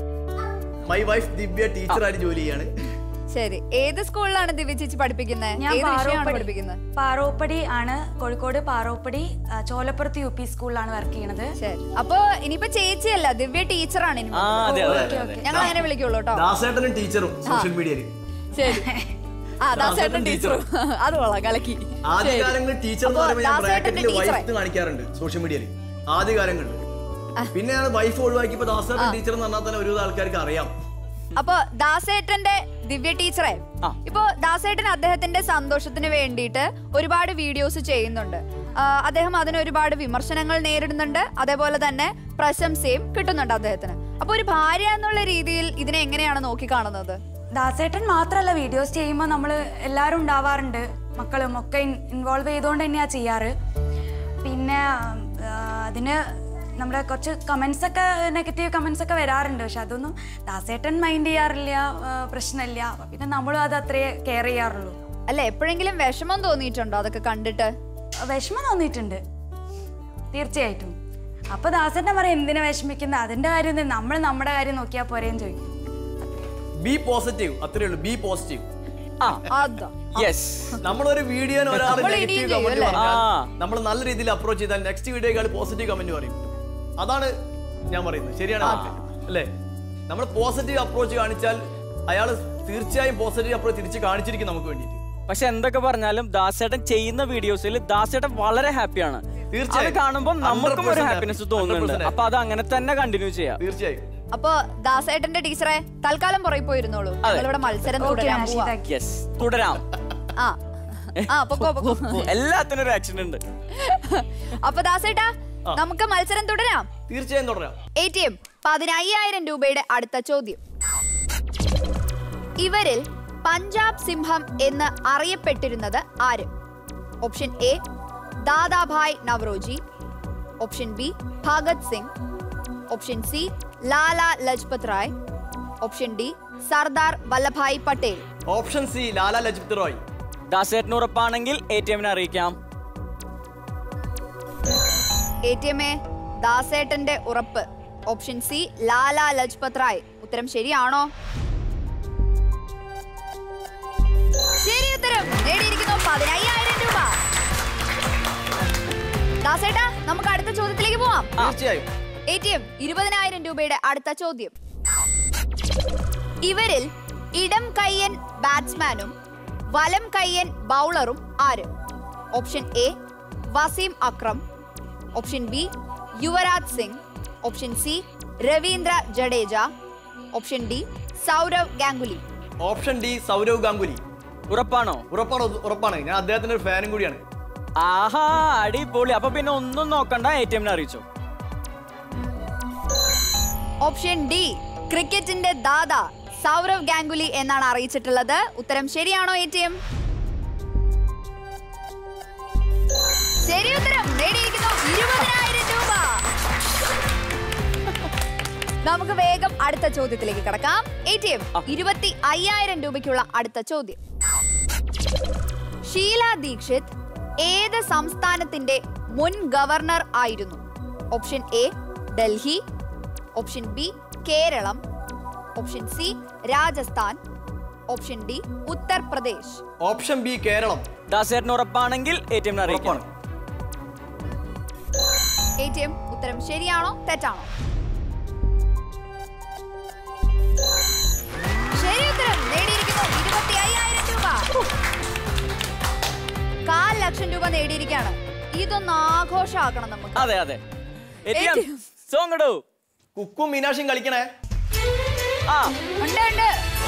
മൈ വൈഫ് ദിവ്യ ടീച്ചറായിട്ട് ജോലി ചെയ്യാണ് ശരി ഏത് സ്കൂളിലാണ് ദിവ്യ ചേച്ചി പഠിപ്പിക്കുന്നത് ഞാൻ ഏത് വിഷയമാണ് പാറോപ്പടി പഠിപ്പിക്കുന്നത് പാറോപ്പടി ആണ് കോഴിക്കോട് പാറോപ്പടി ആ, ചോലപ്പുറത്ത് യു പി സ്കൂളിലാണ് വർക്ക് ചെയ്യണത് ശരി അപ്പൊ ഇനിയിപ്പോ ചേച്ചിയല്ല ദിവ്യ ടീച്ചറാണ് ഇനി ആ, അതെ, അതെ, ഓക്കേ, അതെ. ഓക്കേ. ഞങ്ങൾ അങ്ങനെ വിളിക്കുള്ളൂ കേട്ടോ ദാസേട്ടനും ടീച്ചറും സോഷ്യൽ മീഡിയയിൽ ശരി ആ ദാസേട്ടൻ ടീച്ചറും അത് കൊള്ളാം കലക്കി ആദ്യകാലങ്ങളിൽ ടീച്ചർ എന്ന് അപ്പോ പറയുമ്പോൾ ഞാൻ ദാസേട്ടന്റെ ബ്രാക്കറ്റിൽ ടീച്ചറെ. വൈഫ് കാണിക്കാറുണ്ട് സോഷ്യൽ മീഡിയയിൽ ആദ്യകാലങ്ങളിൽ പിന്നെ ഞാൻ വൈഫ് ഒഴിവാക്കിയപ്പോ ദാസേട്ടൻ ടീച്ചർ എന്ന് പറഞ്ഞാൽ തന്നെ ഒരുവിധ ആൾക്കാർക്ക് അറിയാം അപ്പൊ ദാസേട്ടന്റെ ദിവ്യ ടീച്ചറെ ഇപ്പൊ ദാസേട്ടൻ അദ്ദേഹത്തിന്റെ സന്തോഷത്തിന് വേണ്ടിയിട്ട് ഒരുപാട് വീഡിയോസ് ചെയ്യുന്നുണ്ട് ആ, അദ്ദേഹം അതിന് ഒരുപാട് വിമർശനങ്ങൾ നേരിടുന്നുണ്ട് അതേപോലെ തന്നെ പ്രശംസയും കിട്ടുന്നുണ്ട് അദ്ദേഹത്തിന് അപ്പൊ ഒരു ഭാര്യ എന്നുള്ള രീതിയിൽ ഇതിനെ എങ്ങനെയാണ് നോക്കിക്കാണുന്നത് ദാസേട്ടൻ മാത്രമല്ല വീഡിയോസ് ചെയ്യുമ്പോൾ നമ്മൾ എല്ലാവരും ഉണ്ടാവാറുണ്ട് മക്കളും ഒക്കെ ഇൻവോൾവ് ചെയ്തുകൊണ്ട് തന്നെയാണ് ചെയ്യാറ് പിന്നെ ആ, അതിന് നമ്മുടെ കുറച്ച് കമൻസ് ഒക്കെ നെഗറ്റീവ് കമൻസ് ഒക്കെ വരാറുണ്ട് പക്ഷെ അതൊന്നും ദാസേട്ടൻ മൈൻഡ് ചെയ്യാറില്ല ആ, പ്രശ്നമില്ല അപ്പൊ പിന്നെ നമ്മളും അത് അത്രേ കെയർ ചെയ്യാറുള്ളൂ അല്ല എപ്പോഴെങ്കിലും വിഷമം തോന്നിയിട്ടുണ്ടോ അതൊക്കെ കണ്ടിട്ട് വിഷമം തോന്നിയിട്ടുണ്ട് തീർച്ചയായിട്ടും അപ്പൊ ദാസേട്ടൻ പറയും എന്തിനാ വിഷമിക്കുന്നത് അതിന്റെ കാര്യം എന്ത്? നമ്മൾ നമ്മുടെ കാര്യം നോക്കിയാൽ പോരേന്ന് ചോദിക്കും ബി പോസിറ്റീവ് അത്രേ ഉള്ളൂ ബി പോസിറ്റീവ് അതാ യെസ് നമ്മളൊരു വീഡിയോന് ഒരാൾ നമ്മൾ ഇനിയും നെഗറ്റീവ് ചെയ്യും, കമന്റ് അല്ലേ? പറഞ്ഞാൽ നമ്മൾ നല്ല രീതിയിൽ അപ്രോച്ച് ചെയ്താൽ നെക്സ്റ്റ് വീഡിയോക്കാൾ പോസിറ്റീവ് കമന്റ് പറയും അതാണ് ഞാൻ പറയുന്നത് ശരിയാണ് അല്ലേ നമ്മൾ പോസിറ്റീവ് അപ്രോച്ച് കാണിച്ചാൽ അയാൾ തീർച്ചയായും പോസിറ്റീവ് അപ്രോച്ച് തിരിച്ച് കാണിച്ചിരിക്കും നമുക്ക് വേണ്ടിയിട്ട് പക്ഷെ എന്തൊക്കെ പറഞ്ഞാലും ദാസേട്ടൻ ചെയ്യുന്ന വീഡിയോസിൽ ദാസേട്ടൻ വളരെ ഹാപ്പിയാണ് തീർച്ചയായും. അത് കാണുമ്പോൾ നമുക്കും ഒരു 100% ഹാപ്പിനെസ് happy. തോന്നുന്നുണ്ട് 100% അപ്പൊ അത് അങ്ങനെ തന്നെ കണ്ടിന്യൂ ചെയ്യാം തീർച്ചയായും അപ്പൊ ദാസേട്ടന്റെ ടീച്ചറെ തൽക്കാലം പുറകെ പോയിരുന്നോളൂ ഇവിടെ മത്സരം Okay, തുടരാൻ നാശി, പോവാ thank you. യെസ് തുടരാം ആ ആ പൊക്കോ പൊക്കോ എല്ലാത്തിനും ഒരു ആക്ഷൻ ഉണ്ട് അപ്പൊ ദാസേട്ടാ നമുക്ക് മത്സരം തുടരാം തീർച്ചയായും തുടരാം എ ടി എം പതിനയ്യായിരം രൂപയുടെ അടുത്ത ചോദ്യം ഇവരിൽ പഞ്ചാബ് സിംഹം എന്ന് അറിയപ്പെട്ടിരുന്നത് ആര് option A Dadabhai Naoroji option B Bhagat Singh option C Lala Lajpat Rai option D Sardar Vallabhbhai Patel option C Lala Lajpat Roy ദാസേട്ടന് ഉറപ്പാണെങ്കിൽ എ ടി എമ്മിനെ അറിയിക്കാം എ ടി എം എ ദാസേട്ടന്റെ ഉറപ്പ് ഓപ്ഷൻ സി ലാല ലജ്പത് റായ് ഉത്തരം ശരിയാണോ ശരി ഉത്തരം നേടിയിരിക്കുന്നു പതിനയ്യായിരം രൂപ ദാസേട്ടാ നമുക്ക് അടുത്ത ചോദ്യത്തിലേക്ക് പോവാം തീർച്ചയായും എ ടി എം ഇരുപതിനായിരം രൂപയുടെ അടുത്ത ചോദ്യം ഇവരിൽ ഇടം കയ്യൻ ബാറ്റ്സ്മാനും വലം കയ്യൻ ബൗളറും ആര് option A Wasim Akram option B Yuvraj Singh option C Ravindra Jadeja option D Sourav Ganguly option D Sourav Ganguly ഉറപ്പാണോ ഉറപ്പാണ് ഉറപ്പാണ് ഞാൻ അദ്ദേഹത്തിന്റെ ഒരു ഫാനും കൂടിയാണ് ആഹാ അടിപൊളി അപ്പൊ പിന്നെ ഒന്നും നോക്കണ്ട എ ടി എമ്മിനെ അറിയിച്ചോ ഓപ്ഷൻ ഡി ക്രിക്കറ്റിന്റെ ദാദ സൗരവ് ഗാംഗുലി എന്നാണ് അറിയിച്ചിട്ടുള്ളത് ഉത്തരം ശരിയാണോ എ ടി എം ശരി ഉത്തരം നേടിയിരിക്കുന്നു ഇരുപതിനായിരം രൂപ നമുക്ക് വേഗം അടുത്ത ചോദ്യത്തിലേക്ക് കടക്കാം എ ടി എം ഇരുപത്തി അയ്യായിരം രൂപയ്ക്കുള്ള അടുത്ത ചോദ്യം ഷീല ദീക്ഷിത് ഏത് സംസ്ഥാനത്തിന്റെ മുൻ ഗവർണർ ആയിരുന്നു option A Delhi option B Keralam option C Rajasthan option D Uttar Pradesh option B Keralam ദാസേട്ടന് ഉറപ്പാണെങ്കിൽ എ ടി എമ്മിനെ അറിയിക്കാം എ ടി എം ഉത്തരം ശരിയാണോ തെറ്റാണോ ശരി ഉത്തരം നേടിയിരിക്കുന്നു ഇരുപത്തി അയ്യായിരം രൂപ കാൽ ലക്ഷം രൂപ നേടിയിരിക്കുകയാണ് ഇതൊന്ന് ആഘോഷമാക്കണം നമുക്ക് അതെ അതെ എ ടി എം സോങ് ഇടൂ കുക്കും മീനാക്ഷിയും കളിക്കണേ ആ ഉണ്ട് ഉണ്ട്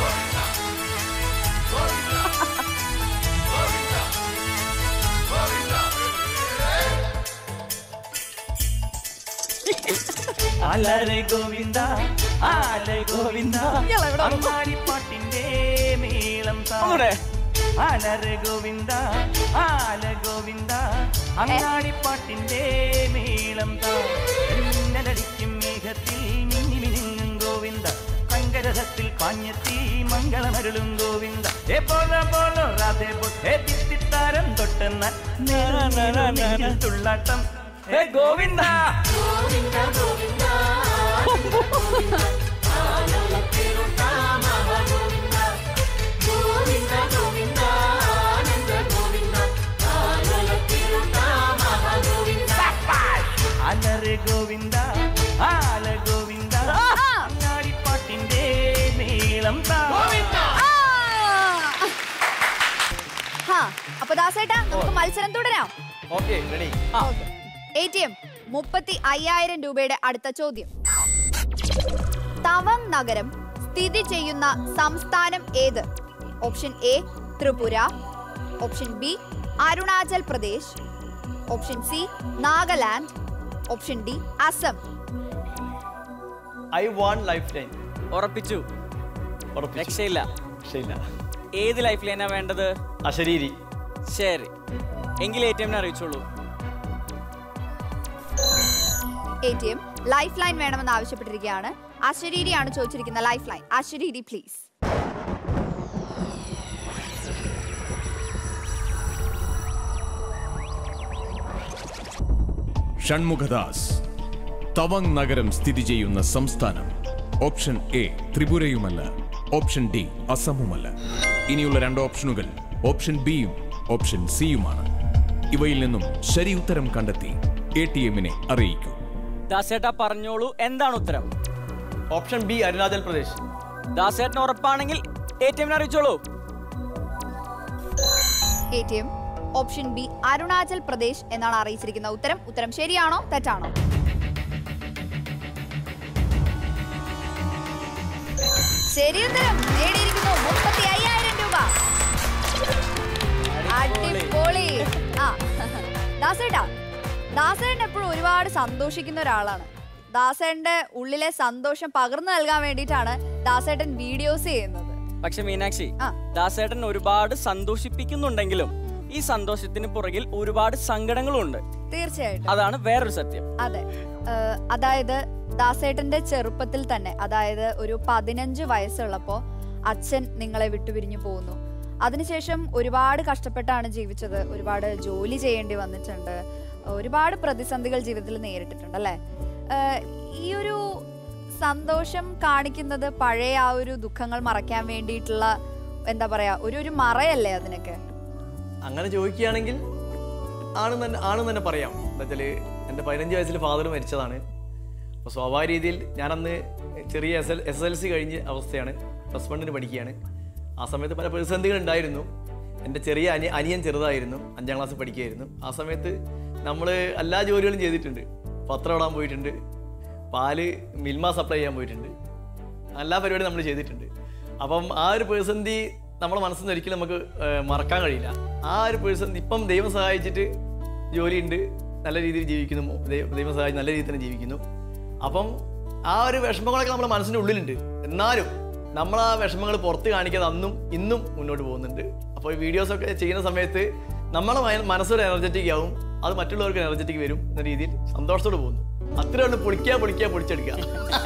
ആലരെ ഗോവിന്ദ ആല ഗോവിന്ദ അങ്ങാടിപ്പാട്ടിന്റെ മേളം താ ഒന്നൂടെ. ആലരെ ഗോവിന്ദ ആല ഗോവിന്ദ അങ്ങാടിപ്പാട്ടിന്റെ മേളം താ മിന്നലടിക്കും മേഘത്തിൽ മിന്നി മിനുങ്ങും ഗോവിന്ദ മംഗരഥത്തിൽ പാഞ്ഞെത്തി മംഗളമരുളും ഗോവിന്ദ ഏ പോല പോലോ രാധേ പൊട്ടേ തിത്തിത്താരം തൊട്ടെന്ന നെഞ്ചിൽ തുള്ളാട്ടം ഏ ഗോവിന്ദ അലറെ ഗോവിന്ദ ആല ഗോവിന്ദ അങ്ങാടിപ്പാട്ടിന്റെ നീളം താ ഹാ അപ്പൊ ദാസേട്ടാ നമുക്ക് മത്സരം തുടരാം okay ready A T M മുപ്പത്തി അയ്യായിരം രൂപയുടെ അടുത്ത ചോദ്യം തവങ് നഗരം സ്ഥിതി ചെയ്യുന്ന സംസ്ഥാനം ഏത് option A Tripura option B Arunachal Pradesh option C Nagaland option D Assam I want lifeline ഉറപ്പിച്ചു രക്ഷയില്ല രക്ഷയില്ല ഏത് ലൈഫ് ലൈനാ വേണ്ടത് അശരീരി ശരി എങ്കിൽ എ ടി എമ്മിനെ അറിയിച്ചോളൂ A T M lifeline വേണമെന്ന് ആവശ്യപ്പെട്ടിരിക്കുകയാണ് അശരീരിയാണ് ചോദിച്ചിരിക്കുന്ന ലൈഫ് ലൈൻ അശരീരി പ്ലീസ് ഷൺമുഖദാസ് തവങ് നഗരം സ്ഥിതി ചെയ്യുന്ന സംസ്ഥാനം ഓപ്ഷൻ എ ത്രിപുരയുമല്ല ഓപ്ഷൻ ഡി അസമുമല്ല ഇനിയുള്ള രണ്ട് ഓപ്ഷനുകൾ ഓപ്ഷൻ ബിയും ഓപ്ഷൻ സിയുമാണ് ഇവയിൽ നിന്നും ശരി ഉത്തരം കണ്ടെത്തി എ ടി എമ്മിനെ അറിയിക്കൂ ദാസേട്ട പറഞ്ഞോളൂ എന്താണ് ഉത്തരം ഓപ്ഷൻ ബി അരുണാചൽ പ്രദേശ് ദാസേട്ടന് ഉറപ്പാണെങ്കിൽ എ ടി എമ്മിനെ അറിയിച്ചോളൂ A T M option B Arunachal Pradesh എന്നാണ് അറിയിച്ചിരിക്കുന്ന ഉത്തരം ഉത്തരം ശരിയാണോ തെറ്റാണോ ശരി ഉത്തരം നേടിയിരിക്കുന്നു മുപ്പത്തി അയ്യായിരം രൂപ അടിപൊളി ആ ദാസേട്ടാ ദാസേട്ടൻ എപ്പോഴും ഒരുപാട് സന്തോഷിക്കുന്ന ഒരാളാണ് ദാസേട്ടന്റെ ഉള്ളിലെ സന്തോഷം പകർന്നു നൽകാൻ വേണ്ടിയിട്ടാണ് ദാസേട്ടൻ വീഡിയോസ് ചെയ്യുന്നത് പക്ഷെ മീനാക്ഷി ദാസേട്ടൻ ഒരുപാട് സന്തോഷിപ്പിക്കുന്നുണ്ടെങ്കിലും ഈ സന്തോഷത്തിന് പുറകിൽ ഒരുപാട് സങ്കടങ്ങളും ഉണ്ട് തീർച്ചയായിട്ടും അതാണ് വേറൊരു സത്യം അതെ ഏഹ് അതായത് ദാസേട്ടന്റെ ചെറുപ്പത്തിൽ തന്നെ അതായത് ഒരു പതിനഞ്ച് വയസ്സുള്ളപ്പോൾ അച്ഛൻ നിങ്ങളെ വിട്ടുപിരിഞ്ഞു പോകുന്നു അതിനുശേഷം ഒരുപാട് കഷ്ടപ്പെട്ടാണ് ജീവിച്ചത് ഒരുപാട് ജോലി ചെയ്യേണ്ടി വന്നിട്ടുണ്ട് ഒരുപാട് പ്രതിസന്ധികൾ ജീവിതത്തിൽ നേരിട്ടിട്ടുണ്ട് അല്ലേ ഏഹ് ഈ ഒരു സന്തോഷം കാണിക്കുന്നത് പഴയ ആ ഒരു ദുഃഖങ്ങൾ മറയ്ക്കാൻ വേണ്ടിയിട്ടുള്ള എന്താ പറയാ ഒരു ഒരു മറയല്ലേ അതിനൊക്കെ അങ്ങനെ ചോദിക്കുകയാണെങ്കിൽ ആണ് തന്നെ ആണ് തന്നെ പറയാം എന്താ വെച്ചാല് എൻ്റെ പതിനഞ്ച് വയസ്സിൽ ഫാദർ മരിച്ചതാണ് അപ്പോൾ സ്വാഭാവിക രീതിയിൽ ഞാനന്ന് ചെറിയ S L S L C കഴിഞ്ഞ അവസ്ഥയാണ് പ്ലസ് വണ്ണിന് പഠിക്കുകയാണ് ആ സമയത്ത് പല പ്രതിസന്ധികൾ ഉണ്ടായിരുന്നു എൻ്റെ ചെറിയ അനി അനിയൻ ചെറുതായിരുന്നു അഞ്ചാം ക്ലാസ് പഠിക്കുകയായിരുന്നു ആ സമയത്ത് നമ്മൾ എല്ലാ ജോലികളും ചെയ്തിട്ടുണ്ട് പത്രം ഇടാൻ പോയിട്ടുണ്ട് പാല് മിൽമ സപ്ലൈ ചെയ്യാൻ പോയിട്ടുണ്ട് എല്ലാ പരിപാടിയും നമ്മൾ ചെയ്തിട്ടുണ്ട് അപ്പം ആ ഒരു പ്രതിസന്ധി നമ്മുടെ മനസ്സിൽ നിന്ന് ഒരിക്കലും നമുക്ക് ഏഹ്, മറക്കാൻ കഴിയില്ല ആ ഒരു പ്രതിസന്ധി ഇപ്പം ദൈവം സഹായിച്ചിട്ട് ജോലിയുണ്ട് നല്ല രീതിയിൽ ജീവിക്കുന്നു ദൈവം ദൈവം സഹായിച്ച് നല്ല രീതിയിൽ തന്നെ ജീവിക്കുന്നു അപ്പം ആ ഒരു വിഷമങ്ങളൊക്കെ നമ്മുടെ മനസ്സിൻ്റെ ഉള്ളിലുണ്ട് എന്നാലും നമ്മൾ ആ വിഷമങ്ങൾ പുറത്ത് കാണിക്കാതെ അന്നും ഇന്നും മുന്നോട്ട് പോകുന്നുണ്ട് അപ്പോൾ ഈ വീഡിയോസൊക്കെ ചെയ്യുന്ന സമയത്ത് നമ്മളെ മന- മനസ്സൊരു എനർജറ്റിക് ആവും അത് മറ്റുള്ളവർക്ക് എനർജറ്റിക് വരും എന്ന രീതിയിൽ സന്തോഷത്തോടെ പോകുന്നു അത്രേ ഉള്ളൂ പൊളിക്കുക പൊളിക്കുക പൊളിച്ചെടുക്കുക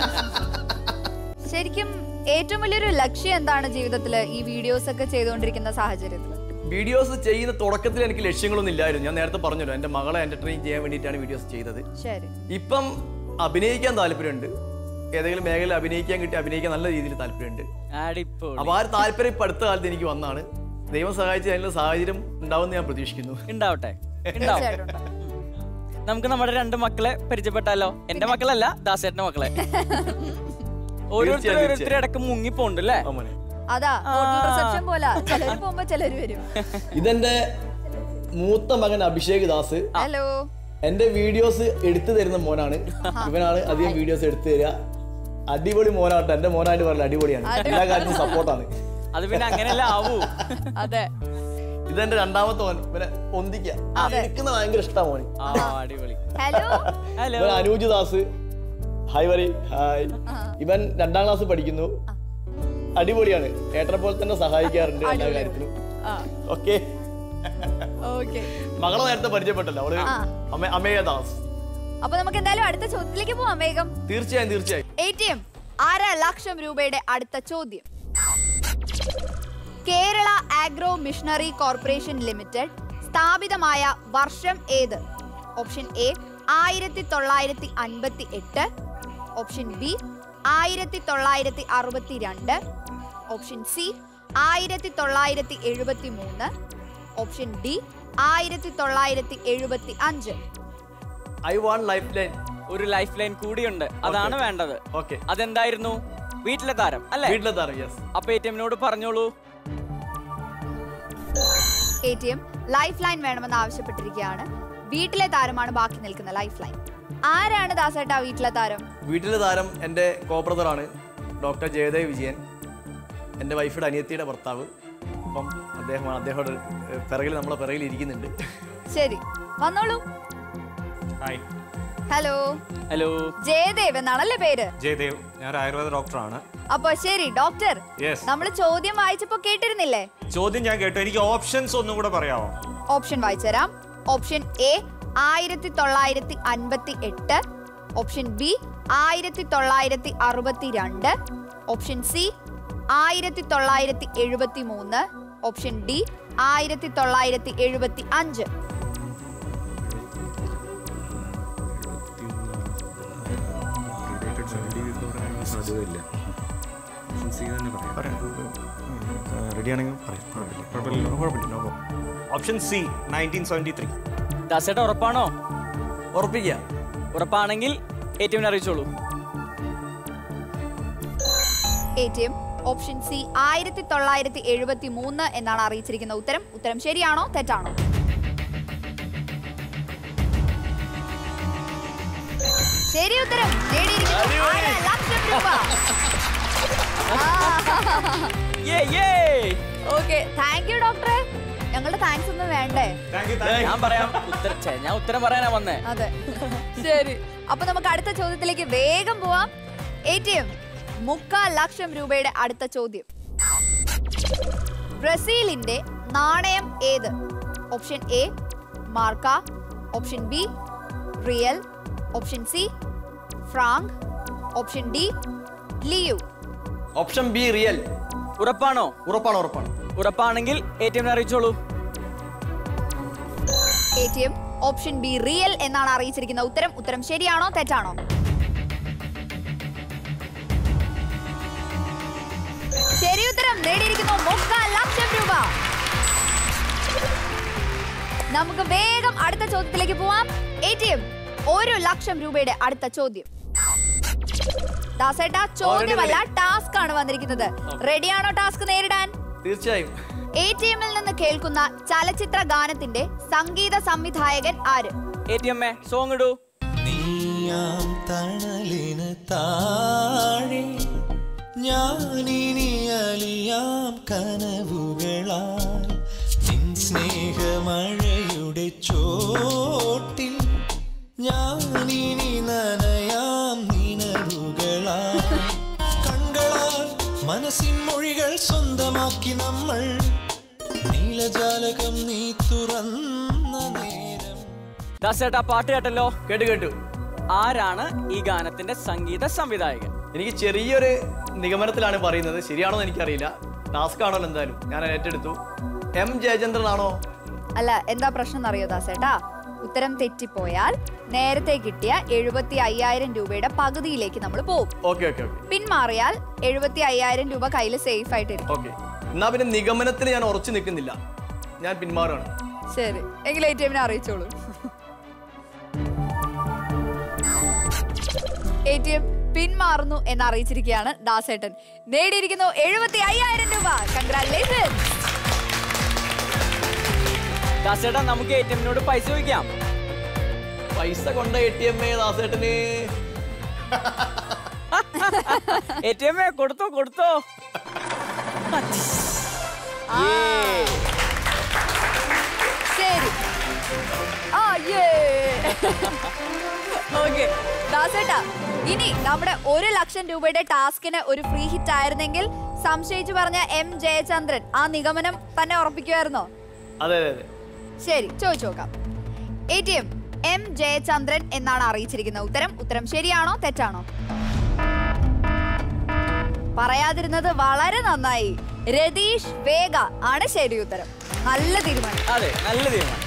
ശരിക്കും ഏറ്റവും വലിയൊരു ലക്ഷ്യം എന്താണ് ജീവിതത്തിൽ ഈ വീഡിയോസ് ഒക്കെ ചെയ്തുകൊണ്ടിരിക്കുന്ന സാഹചര്യത്തിൽ വീഡിയോസ് ചെയ്യുന്ന തുടക്കത്തിൽ എനിക്ക് ലക്ഷ്യങ്ങളൊന്നും ഇല്ലായിരുന്നു ഞാൻ നേരത്തെ പറഞ്ഞല്ലോ എൻ്റെ മകളെ എന്റർടൈൻ ചെയ്യാൻ വേണ്ടിയിട്ടാണ് വീഡിയോസ് ചെയ്തത് ശരി ഇപ്പം അഭിനയിക്കാൻ താല്പര്യമുണ്ട് ഏതെങ്കിലും മേഖല അഭിനയിക്കാൻ കിട്ടി അഭിനയിക്കാൻ നല്ല രീതിയിൽ താല്പര്യമുണ്ട് അപ്പൊ ആ ഒരു താല്പര്യം ഇപ്പൊ അടുത്ത കാലത്ത് എനിക്ക് വന്നാണ് ദൈവം സഹായിച്ച് അതിനുള്ള സാഹചര്യം ഉണ്ടാവുമെന്ന് ഞാൻ പ്രതീക്ഷിക്കുന്നു ഉണ്ടാവട്ടെ ഉണ്ടാവും നമുക്ക് നമ്മുടെ രണ്ട് മക്കളെ പരിചയപ്പെട്ടാലോ എന്റെ മക്കളല്ല ദാസേട്ടന്റെ മക്കളെ ഓരോരുത്തരും തീർച്ചയായും, ഓരോരുത്തരും ഇടക്ക് മുങ്ങിപ്പോണ്ട് അല്ലേ അതാ ഹോട്ടൽ റിസപ്ഷൻ പോലെ ചിലര് പോകുമ്പോ ചിലര് വരും ഇതെന്റെ മൂത്ത മകൻ അഭിഷേക് ദാസ് ഹലോ എന്റെ വീഡിയോസ് എടുത്തു തരുന്ന മോനാണ് ഇവനാണ് അധികം വീഡിയോസ് എടുത്തു തരിക അടിപൊളി മോനാട്ടോ എന്റെ മോനായിട്ട് പറഞ്ഞ അടിപൊളിയാണ് എല്ലാ കാര്യത്തിലും സപ്പോർട്ടാണ് അത് പിന്നെ അങ്ങനെയല്ല ആവൂ അതെ ഇതെന്റെ രണ്ടാമത്തെ മോൻ ഇവനെ പൊന്തിക്ക എടുക്കുന്ന ഭയങ്കര ഇഷ്ടമാണ് മോന് ആ അടിപൊളി ഹലോ ഹലോ ഇവൻ അനൂജ് ദാസ് ഹായ് വരി ഹായ് ഇവൻ രണ്ടാം ക്ലാസ് പഠിക്കുന്നു അടിപൊളിയാണ് ഏട്ടനെ പോലെ തന്നെ സഹായിക്കാറുണ്ട് എല്ലാ കാര്യത്തിലും ഓക്കെ ഓക്കെ മകളെ നേരത്തെ പരിചയപ്പെട്ടല്ലോ അവള് ആ. അമേ- അമേയ ദാസ് അപ്പൊ നമുക്ക് എന്തായാലും അടുത്ത ചോദ്യത്തിലേക്ക് പോവാം വേഗം തീർച്ചയായും തീർച്ചയായും എ ടി എം അര ലക്ഷം രൂപയുടെ അടുത്ത ചോദ്യം Kerala agro machinery corporation limited സ്ഥാപിതമായ വർഷം ഏത് ഓപ്ഷൻ എ ആയിരത്തി തൊള്ളായിരത്തി അൻപത്തി എട്ട് ഓപ്ഷൻ ബി ആയിരത്തി തൊള്ളായിരത്തി അറുപത്തി രണ്ട് ഓപ്ഷൻ സി ആയിരത്തി തൊള്ളായിരത്തി എഴുപത്തി മൂന്ന് ഓപ്ഷൻ ഡി ആയിരത്തി തൊള്ളായിരത്തി എഴുപത്തി അഞ്ച് ഐ വാണ്ട് ലൈഫ് ലൈൻ ഒരു ലൈഫ് ലൈൻ കൂടിയുണ്ട് അതാണ് വേണ്ടത് ഓക്കെ അതെന്തായിരുന്നു വീട്ടിലെ താരം അല്ലേ വീട്ടിലെ താരം യെസ് അപ്പൊ എ ടി എമ്മിനോട് പറഞ്ഞോളൂ A T M lifeline വേണമെന്ന് ആവശ്യപ്പെട്ടിരിക്കുകയാണ് വീട്ടിലെ താരമാണ് ബാക്കി നിൽക്കുന്ന ലൈഫ് ലൈൻ ആരാണ് ദാസേട്ട വീട്ടിലെ താരം വീട്ടിലെ താരം എൻ്റെ കോബ്രദറാണ് ഡോക്ടർ ജയദേവ് വിജയൻ എൻ്റെ വൈഫിയുടെ അനിയത്തിയുടെ ഭർത്താവ് അപ്പം അദ്ദേഹമാണ് അദ്ദേഹത്തോട് പിറകിൽ നമ്മളെ പിറകിൽ ഇരിക്കുന്നുണ്ട് ശരി വന്നോളൂ ഹായ് ഹലോ ഹലോ ജയദേവ് എന്നാണല്ലേ പേര് ജയദേവ് ഞാൻ ഒരു ആയുർവേദ ഡോക്ടറാണ് അപ്പൊ ശരി ഡോക്ടർ യെസ് നമ്മൾ ചോദ്യം വായിച്ചപ്പോ കേട്ടിരുന്നില്ലേ ചോദ്യം ഞാൻ കേട്ടു എനിക്ക് ഓപ്ഷൻസ് ഒന്നും കൂടെ പറയാമോ ഓപ്ഷൻ വായിച്ചുതരാം ഓപ്ഷൻ എ ആയിരത്തി തൊള്ളായിരത്തി അൻപത്തി എട്ട് ഓപ്ഷൻ ബി ആയിരത്തി തൊള്ളായിരത്തി അറുപത്തി രണ്ട് ഓപ്ഷൻ സി ആയിരത്തി തൊള്ളായിരത്തി എഴുപത്തി മൂന്ന് ഓപ്ഷൻ ഡി ആയിരത്തി തൊള്ളായിരത്തി എഴുപത്തി അഞ്ച് റെഡിയാണെങ്കിൽ option C nineteen seventy three ദാസേട്ട ഉറപ്പാണോ ഉറപ്പിക്കുക ഉറപ്പാണെങ്കിൽ എ ടി എമ്മിനെ അറിയിച്ചോളൂ A T M option C ആയിരത്തി തൊള്ളായിരത്തി എഴുപത്തി മൂന്ന് എന്നാണ് അറിയിച്ചിരിക്കുന്ന ഉത്തരം ഉത്തരം ശരിയാണോ തെറ്റാണോ ശരി ഉത്തരം നേടിയിരിക്കുന്നു അര ലക്ഷം രൂപ ഓക്കെ താങ്ക് യു ഡോക്ടറെ ഞങ്ങളുടെ താങ്ക്സ് ഒന്നും വേണ്ടേ ഞാൻ പറയാം ഉത്തരം ഛെ, ഞാൻ ഉത്തരം പറയാനാ വന്നേ അതെ ശരി അപ്പൊ നമുക്ക് അടുത്ത ചോദ്യത്തിലേക്ക് വേഗം പോവാം എ ടി എം മുക്കാൽ ലക്ഷം രൂപയുടെ അടുത്ത ചോദ്യം ബ്രസീലിന്റെ നാണയം ഏത് ഓപ്ഷൻ എ മാർക്ക option B real option C franc option D ലിയു ഓപ്ഷൻ ബി റിയൽ ഉറപ്പാണോ ഉറപ്പാണ് ഉറപ്പാണ് ഉറപ്പാണെങ്കിൽ എ ടി എമ്മിനെ അറിയിച്ചോളൂ A T M option B real എന്നാണ് അറിയിച്ചിരിക്കുന്ന ഉത്തരം ഉത്തരം ശരിയാണോ തെറ്റാണോ ശരി ഉത്തരം നേടിയിരിക്കുന്നു മുക്കാൽ ലക്ഷം രൂപ നമുക്ക് വേഗം അടുത്ത ചോദ്യത്തിലേക്ക് പോവാം എ ടി എം ഒരു ലക്ഷം രൂപയുടെ അടുത്ത ചോദ്യം ദാസേട്ടാ ചോദ്യമല്ല ടാസ്ക് ആണ് വന്നിരിക്കുന്നത് റെഡിയാണോ ടാസ്ക് നേരിടാൻ തീർച്ചയായും എ ടി എമ്മിൽ നിന്ന് കേൾക്കുന്ന ചലച്ചിത്ര ഗാനത്തിന്റെ സംഗീത സംവിധായകൻ ആര് എ ടി എം സോങ് ഇടൂ നീയാം തണലിന് താഴെ ഞാനിനി അലിയാം കനവുകളാൽ നിൻ സ്നേഹമഴയുടെ ചോട്ടിൽ ഞാനിനി നനയാം നിനവുകളാൽ കണ്ണുകളാൽ മനസ്സിൻ മൊഴികൾ സ്വന്തമാക്കി നമ്മൾ നീലജാലകം നീ തുറന്ന നേരം ദാസേട്ടാ പാട്ട് കേട്ടല്ലോ കേട്ടു കേട്ടു ആരാണ് ഈ ഗാനത്തിന്റെ സംഗീത സംവിധായകൻ എനിക്ക് ചെറിയൊരു നിഗമനത്തിലാണ് പറയുന്നത് ശരിയാണോ എന്ന് എനിക്കറിയില്ല ടാസ്ക് ആണോ എന്തായാലും ഞാൻ ഏറ്റെടുത്തു എം ജയചന്ദ്രൻ ആണോ അല്ല എന്താ പ്രശ്നം എന്നറിയോ ദാസേട്ടാ ഉത്തരം തെറ്റിപ്പോയാൽ നേരത്തെ കിട്ടിയ എഴുപത്തി അയ്യായിരം രൂപയുടെ പകുതിയിലേക്ക് നമ്മൾ പോകും ഓക്കെ ഓക്കെ ഓക്കെ പിന്മാറിയാൽ എഴുപത്തി അയ്യായിരം രൂപ കയ്യിൽ സേഫ് ആയിട്ടിരിക്കും ഓക്കെ എന്നാ പിന്നെ നിഗമനത്തിൽ ഞാൻ ഉറച്ചു നിൽക്കുന്നില്ല ഞാൻ പിന്മാറുകയാണ് ശരി എങ്കിൽ എ ടി എമ്മിനെ അറിയിച്ചോളൂ എ ടി എം പിന്മാറുന്നു എന്ന് അറിയിച്ചിരിക്കുകയാണ് ദാസേട്ടൻ നേടിയിരിക്കുന്നു എഴുപത്തി അയ്യായിരം രൂപ കൺഗ്രാറ്റുലേഷൻ ദാസേട്ടാ നമുക്ക് എ ടി എമ്മിനോട് പൈസ ചോദിക്കാം പൈസ കൊണ്ട എ ടി എം എ ദാസേട്ടന് എ ടി എം കൊടുത്തോ കൊടുത്തോ ശരി ആ ഓക്കെ ദാസേട്ടാ ഇനി നമ്മുടെ ഒരു ലക്ഷം രൂപയുടെ ടാസ്കിന് ഒരു ഫ്രീ ഹിറ്റ് ആയിരുന്നെങ്കിൽ സംശയിച്ചു പറഞ്ഞ എം ജയചന്ദ്രൻ ആ നിഗമനം തന്നെ ഉറപ്പിക്കുമായിരുന്നോ അതെ അതെ അതെ ശരി ചോദിച്ചു നോക്കാം A T M M Jayachandran എന്നാണ് അറിയിച്ചിരിക്കുന്ന ഉത്തരം ഉത്തരം ശരിയാണോ തെറ്റാണോ പറയാതിരുന്നത് വളരെ നന്നായി രതീഷ് വേഗ ആണ് ശരി ഉത്തരം നല്ല തീരുമാനം അതെ നല്ല തീരുമാനം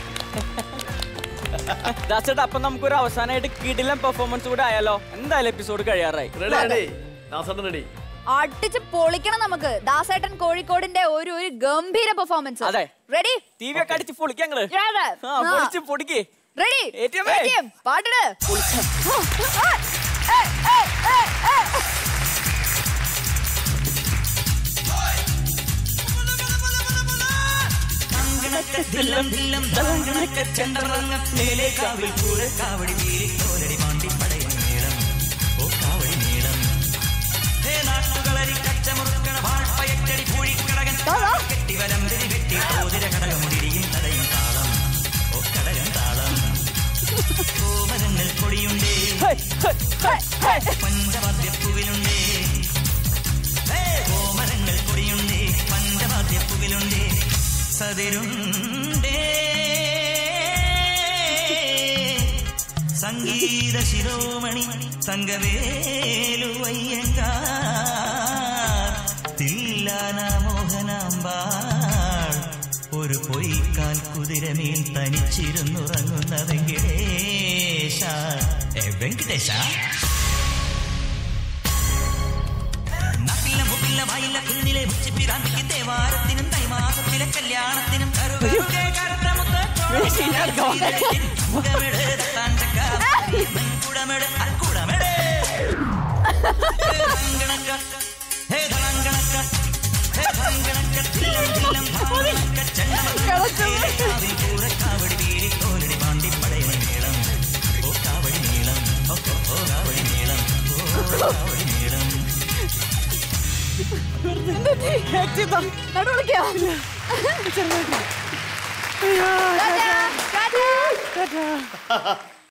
ദാസേട്ടാ അപ്പൊ നമുക്കൊരു അവസാനമായിട്ട് കിടിലൻ പെർഫോമൻസ് കൂടെ ആയാലോ എന്തായാലും എപ്പിസോഡ് കഴിയാറായി റെഡി റെഡി ദാസേട്ടൻ റെഡി അടിച്ച് പൊളിക്കണം നമുക്ക് ദാസേട്ടൻ കോഴിക്കോടിന്റെ ഒരു ഒരു ഗംഭീര പെർഫോമൻസ് അതെ. റെഡി ടി വി ഒക്കെ അടിച്ച് പൊളിക്കാം ഞങ്ങള് ആ, പൊളിച്ച് പൊടിക്കേ റെഡി ATM. പാട്ടിട് ദില്ലം ദില്ലം ദളങ്കണക്ക ചെണ്ടറങ്ങ മേലെ കാവിൽ കൂടെ കാവടി വീരി കോലടി മാണ്ടി പടയും നീളം ഓ കാവടി നീളം ഹേ നാട്ടുകളരി കച്ചമുറുക്കണ വാഴ്പയറ്റടി പൂഴിക്കടകൻ കെട്ടി വരം തിരി കെട്ടി കോതിര കടകമുടിയും തടയും താളം ഓ കടകൻ താളം കോമരങ്ങൾ കൊടിയുണ്ടേ പഞ്ചവാദ്യപ്പുവിലുണ്ടേ ഹേ, കോമരങ്ങൾ കൊടിയുണ്ടേ പഞ്ചവാദ്യപ്പുവിലുണ്ടേ സതിരുണ്ടേ സംഗീത ശിരോമണി തങ്കവേലുവയ്യങ്കാർ തില്ലാന മോഹനാമ്പാൾ ഒരു പൊയ്ക്കാൽ കുതിരമേൽ തനിച്ചിരുന്നുറങ്ങുന്ന വെങ്കടേശ ഏ, വെങ്കടേശ നട്ടില്ല മുട്ടില്ല വായില്ല കുഞ്ഞിലെ ഉച്ചപ്പിരാന്തിക്ക് ദേവാരത്തിനും തൈമാസത്തിലെ കല്യാണത്തിനും കറുകറുകെ കറുത്തമുത്ത് ചോളത്തിനും മുഖമെട് തട്ടാൻ ചക്ക, കുടമെട് അൽക്കുടമെട്. ഹേ ധങ്കണക്ക, ഹേ ധളങ്കണക്ക, ഹേ ധങ്കണക്ക, തില്ലം തില്ലം ധാങ്കണക്ക, ചെണ്ടമക്ക, ഹേ കാവിൽ കൂടെ കാവടി വീരി കോലടി പാണ്ടി പടയണ നീളം ഓ കാവടി നീളം ഓ ഓ, ഓ കാവടി നീളം ഓ കാവടി നീളം